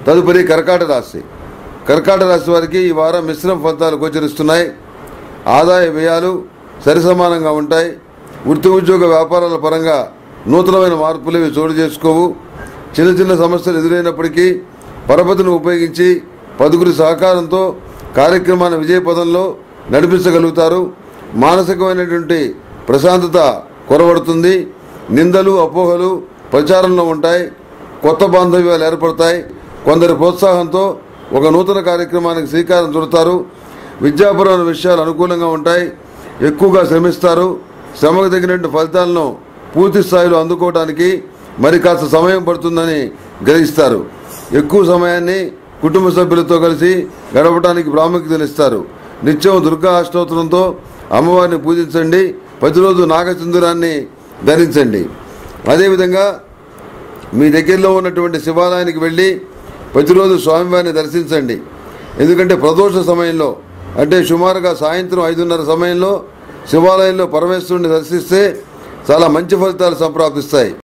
తదుపరి కర్కాట రాశి కర్కాట రాశి వారికి ఈ వారం మిశ్రమ ఫలితాలు గోచరిస్తున్నాయి ఆదాయ వ్యయాలు సరిసమానంగా ఉంటాయి వృత్తి ఉద్యోగ వ్యాపారాల పరంగా నూతనమైన మార్పులు ఇవి చోటు చేసుకోవు చిన్న చిన్న సమస్యలు ఎదురైనప్పటికీ పరపతిని ఉపయోగించి పదుగురి సహకారంతో కార్యక్రమాన్ని విజయపదంలో నడిపించగలుగుతారు మానసికమైనటువంటి ప్రశాంతత కొరబడుతుంది నిందలు అపోహలు ప్రచారంలో ఉంటాయి కొత్త బాంధవ్యాలు ఏర్పడతాయి కొందరి ప్రోత్సాహంతో ఒక నూతన కార్యక్రమానికి శ్రీకారం చుడతారు విద్యాపరమైన విషయాలు అనుకూలంగా ఉంటాయి ఎక్కువగా శ్రమిస్తారు శ్రమకు తగినట్టు ఫలితాలను పూర్తి స్థాయిలో అందుకోవడానికి మరి కాస్త సమయం పడుతుందని గ్రహిస్తారు ఎక్కువ సమయాన్ని కుటుంబ సభ్యులతో కలిసి గడపడానికి ప్రాముఖ్యతనిస్తారు నిత్యం దుర్గా అష్టోత్తరంతో అమ్మవారిని పూజించండి ప్రతిరోజు నాగసింధురాన్ని ధరించండి అదేవిధంగా మీ దగ్గరలో ఉన్నటువంటి శివాలయానికి వెళ్ళి ప్రతిరోజు స్వామివారిని దర్శించండి ఎందుకంటే ప్రదోష సమయంలో అంటే సుమారుగా సాయంత్రం ఐదున్నర సమయంలో శివాలయంలో పరమేశ్వరుని దర్శిస్తే చాలా మంచి ఫలితాలు సంప్రాప్తిస్తాయి